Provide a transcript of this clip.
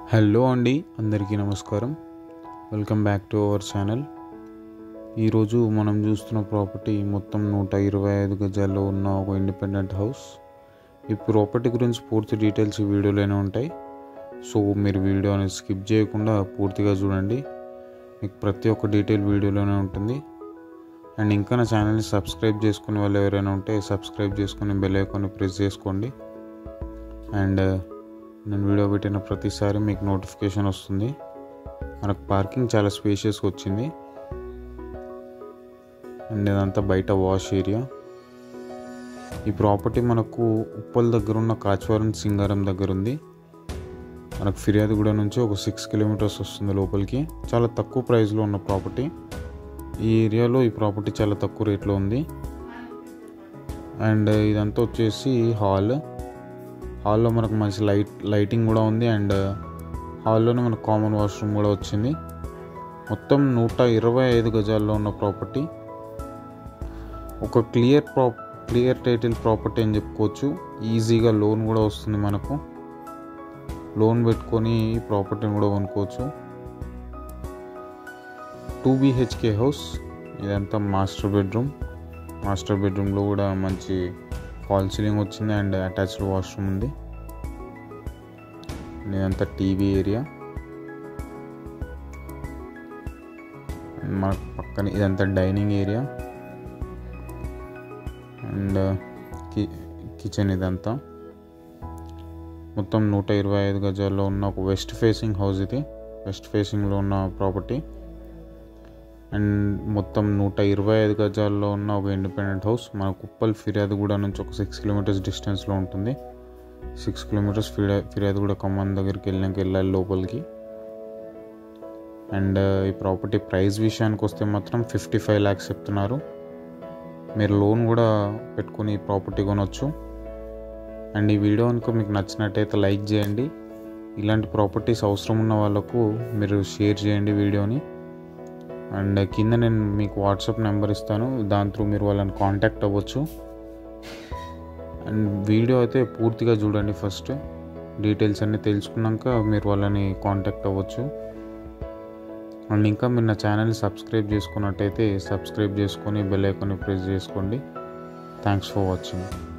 hello అండి అందరికీ నమస్కారం welcome back to our channel ఈరోజు మనం చూస్తున్న ప్రాపర్టీ మొత్తం నూట ఇరవై ఐదు గజాల్లో ఉన్న ఒక ఇండిపెండెంట్ హౌస్ ఈ ప్రాపర్టీ గురించి పూర్తి డీటెయిల్స్ ఈ వీడియోలోనే ఉంటాయి సో మీరు వీడియోని స్కిప్ చేయకుండా పూర్తిగా చూడండి మీకు ప్రతి ఒక్క డీటెయిల్ వీడియోలోనే ఉంటుంది అండ్ ఇంకా నా ఛానల్ని సబ్స్క్రైబ్ చేసుకునే వాళ్ళు ఎవరైనా ఉంటే సబ్స్క్రైబ్ చేసుకుని బెల్ ఐకాన్ని ప్రెస్ చేసుకోండి అండ్ నేను వీడియో పెట్టిన ప్రతిసారి మీకు నోటిఫికేషన్ వస్తుంది మనకు పార్కింగ్ చాలా స్పేషియస్గా వచ్చింది అండ్ ఇదంతా బయట వాష్ ఏరియా ఈ ప్రాపర్టీ మనకు ఉప్పల్ దగ్గర ఉన్న కాచవరం సింగారం దగ్గర ఉంది మనకు ఫిర్యాదుగూడ నుంచి ఒక సిక్స్ కిలోమీటర్స్ వస్తుంది లోపలికి చాలా తక్కువ ప్రైస్లో ఉన్న ప్రాపర్టీ ఈ ఏరియాలో ఈ ప్రాపర్టీ చాలా తక్కువ రేట్లో ఉంది అండ్ ఇదంతా వచ్చేసి హాల్ హాల్లో మనకు మంచి లైట్ లైటింగ్ కూడా ఉంది అండ్ హాల్లోనే మనకు కామన్ వాష్రూమ్ కూడా వచ్చింది మొత్తం నూట ఇరవై ఐదు గజాల్లో ఉన్న ప్రాపర్టీ ఒక క్లియర్ ప్రా క్లియర్ టైటిల్ ప్రాపర్టీ అని చెప్పుకోవచ్చు ఈజీగా లోన్ కూడా వస్తుంది మనకు లోన్ పెట్టుకొని ఈ ప్రాపర్టీని కూడా కొనుక్కోవచ్చు టూ బీహెచ్కే హౌస్ ఇదంతా మాస్టర్ బెడ్రూమ్ మాస్టర్ బెడ్రూమ్లో కూడా మంచి ఫాల్ సీలింగ్ వచ్చింది అండ్ అటాచ్డ్ వాష్రూమ్ ఉంది ఇదంతా టీవీ ఏరియా మన పక్కన ఇదంతా డైనింగ్ ఏరియా అండ్ కి కిచెన్ ఇదంతా మొత్తం నూట ఇరవై ఐదు గజాల్లో ఉన్న ఒక వెస్ట్ ఫేసింగ్ హౌస్ ఇది వెస్ట్ ఫేసింగ్లో ఉన్న ప్రాపర్టీ అండ్ మొత్తం నూట ఇరవై ఐదు గజాల్లో ఉన్న ఒక ఇండిపెండెంట్ హౌస్ మన కుప్పల్ ఫిర్యాదుగూడ నుంచి ఒక సిక్స్ కిలోమీటర్స్ డిస్టెన్స్లో ఉంటుంది సిక్స్ కిలోమీటర్స్ ఫిర్యా ఫిర్యాదుగూడ ఖమ్మం దగ్గరికి వెళ్ళాక వెళ్ళాలి లోపలికి అండ్ ఈ ప్రాపర్టీ ప్రైస్ విషయానికి వస్తే మాత్రం ఫిఫ్టీ ఫైవ్ ల్యాక్స్ చెప్తున్నారు మీరు లోన్ కూడా పెట్టుకుని ఈ ప్రాపర్టీ కొనవచ్చు అండ్ ఈ వీడియో కనుక మీకు నచ్చినట్టయితే లైక్ చేయండి ఇలాంటి ప్రాపర్టీస్ అవసరం ఉన్న వాళ్ళకు మీరు షేర్ చేయండి వీడియోని అండ్ కింద నేను మీకు వాట్సాప్ నెంబర్ ఇస్తాను దాని త్రూ మీరు వాళ్ళని కాంటాక్ట్ అవ్వచ్చు అండ్ వీడియో అయితే పూర్తిగా చూడండి ఫస్ట్ డీటెయిల్స్ అన్నీ తెలుసుకున్నాక మీరు వాళ్ళని కాంటాక్ట్ అవ్వచ్చు అండ్ ఇంకా మీరు నా ఛానల్ని సబ్స్క్రైబ్ చేసుకున్నట్టయితే సబ్స్క్రైబ్ చేసుకొని బెల్ ఐకాన్ని ప్రెస్ చేసుకోండి థ్యాంక్స్ ఫర్ వాచింగ్